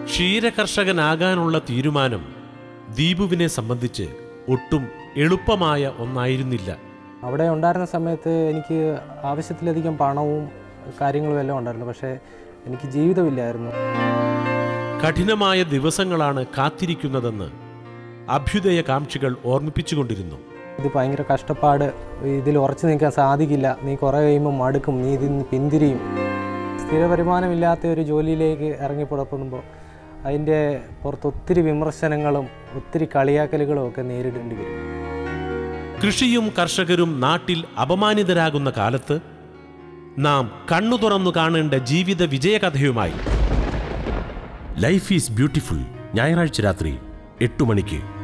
ക്ഷീരകർഷകനാകാനുള്ള തീരുമാനം ദീപുവിനെ സംബന്ധിച്ച് ഒട്ടും എളുപ്പമായ ഒന്നായിരുന്നില്ല അവിടെ ഉണ്ടായിരുന്ന സമയത്ത് എനിക്ക് ആവശ്യത്തിലധികം പണവും കാര്യങ്ങളും എല്ലാം ഉണ്ടായിരുന്നു പക്ഷേ എനിക്ക് ജീവിതമില്ലായിരുന്നു കഠിനമായ ദിവസങ്ങളാണ് കാത്തിരിക്കുന്നതെന്ന് അഭ്യുദയകാംക്ഷികൾ ഓർമ്മിപ്പിച്ചുകൊണ്ടിരുന്നു ഇത് ഭയങ്കര കഷ്ടപ്പാട് ഇതിൽ ഉറച്ചു നിൽക്കാൻ സാധിക്കില്ല നീ കുറേ കഴിയുമ്പോൾ മടുക്കും നീ ഇതിൽ നിന്ന് പിന്തിരിയും സ്ഥിര വരുമാനമില്ലാത്ത ഒരു ജോലിയിലേക്ക് ഇറങ്ങി പുറപ്പെടുമ്പോൾ അതിൻ്റെ പുറത്ത് ഒത്തിരി വിമർശനങ്ങളും ഒത്തിരി കളിയാക്കലുകളും ഒക്കെ നേരിടേണ്ടി വരും കൃഷിയും കർഷകരും നാട്ടിൽ അപമാനിതരാകുന്ന കാലത്ത് നാം കണ്ണു തുറന്നു കാണേണ്ട ജീവിത വിജയകഥയുമായി ലൈഫ് ഈസ് ബ്യൂട്ടിഫുൾ ഞായറാഴ്ച രാത്രി എട്ടു മണിക്ക്